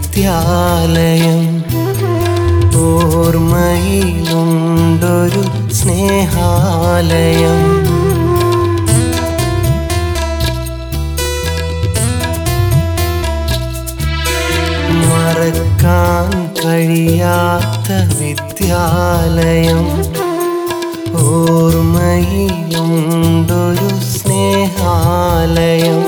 വിദ്യാലയം ഓർമ്മയിലുണ്ടൊരു സ്നേഹാലയം മറക്കാൻ കഴിയാത്ത വിദ്യാലയം ഓർമ്മയിലുണ്ടൊരു സ്നേഹാലയം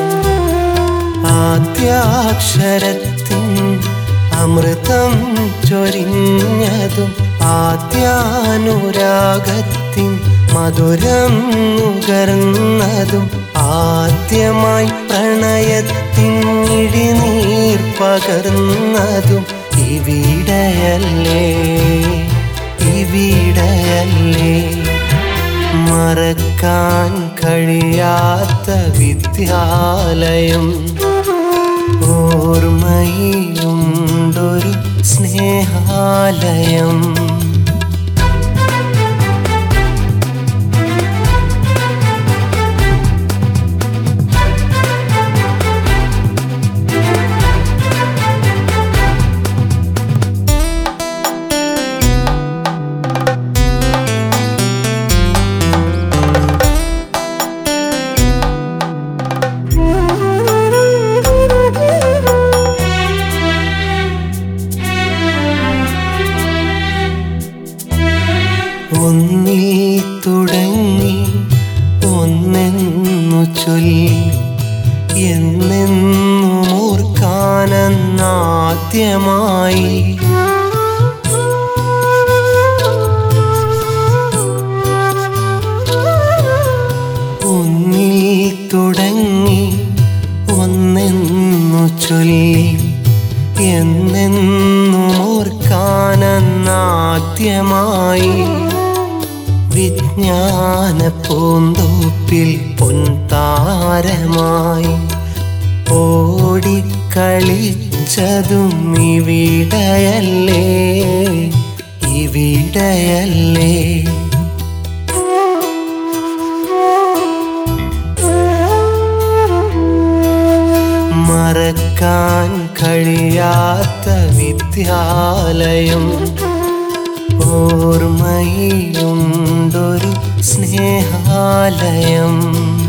ആദ്യാക്ഷരത്തിൻ അമൃതം ചൊരിഞ്ഞതും ആദ്യാനുരാഗത്തിൻ മധുരം നുകർന്നതും ആദ്യമായി പ്രണയത്തിൻ ഇടിനീർ പകർന്നതും ഇവിടെയല്ലേ ഇവിടെയല്ലേ മറക്കാൻ കഴിയാത്ത വിദ്യാലയം ഓർമ്മയിലുണ്ടൊരു സ്നേഹാലയം ഒന്നിൽ തുടങ്ങി ഒന്നെന്നു ചൊല്ലി എന്നെന്നും ഓർക്കാനെന്നാദ്യമായി ഒന്നിൽ തുടങ്ങി ഒന്നെന്നു ചൊല്ലി എന്നെന്നും ഓർക്കാനെന്നാദ്യമായി വിജ്ഞാന പൂന്തോപ്പിൽ പൊൻതാരമായി ഓടിക്കളിച്ചതും ഇവിടെയല്ലേ ഇവിടെയല്ലേ മറക്കാൻ കഴിയാത്ത വിദ്യാലയം ഓർമ്മയിലുണ്ടൊരു സ്നേഹാലയം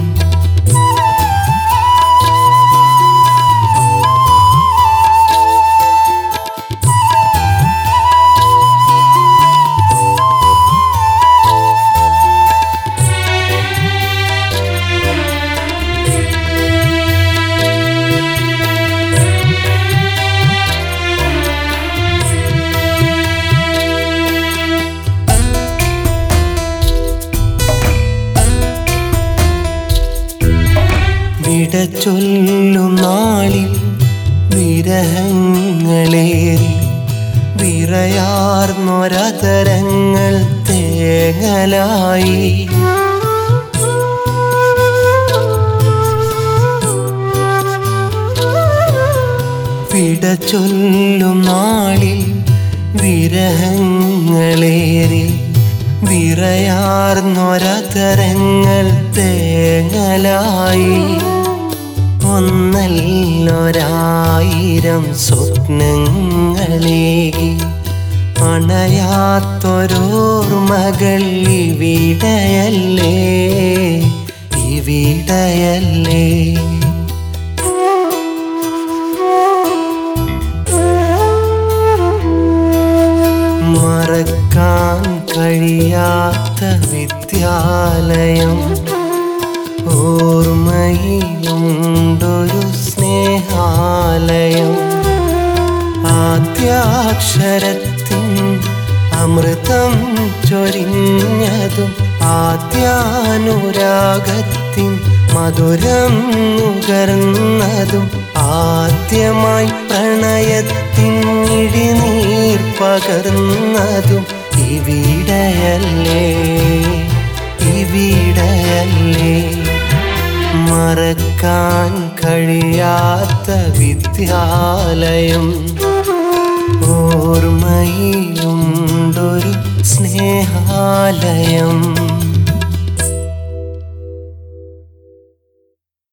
വിട ചൊല്ലും നാളിൽ വിരഹങ്ങളേറി വിറയാർന്നൊരതരങ്ങൾ തേങ്ങലായി വിട ചൊല്ലും നാളിൽ വിരഹങ്ങളേറി വിറയാർന്നൊരതരങ്ങൾ തേങ്ങലായി ഒന്നല്ലൊരായിരം സ്വപ്നങ്ങളെ അണയാത്തൊരോർമകൾ ഇവിടെയല്ലേ ഇവിടെയല്ലേ മറക്കാൻ കഴിയാത്ത വിദ്യാലയം ഓർമ്മയിലുണ്ടൊരു സ്നേഹാലയം ആദ്യാക്ഷരത്തിൻ അമൃതം ചൊരിഞ്ഞതും ആദ്യാനുരാഗത്തിൻ മധുരം നുകർന്നതും ആദ്യമായി പ്രണയത്തിൻ ഇടിനീർ പകർന്നതും ഇവിടെയല്ലേ ഇവിടെയല്ലേ മറക്കാൻ കഴിയാത്ത വിദ്യാലയം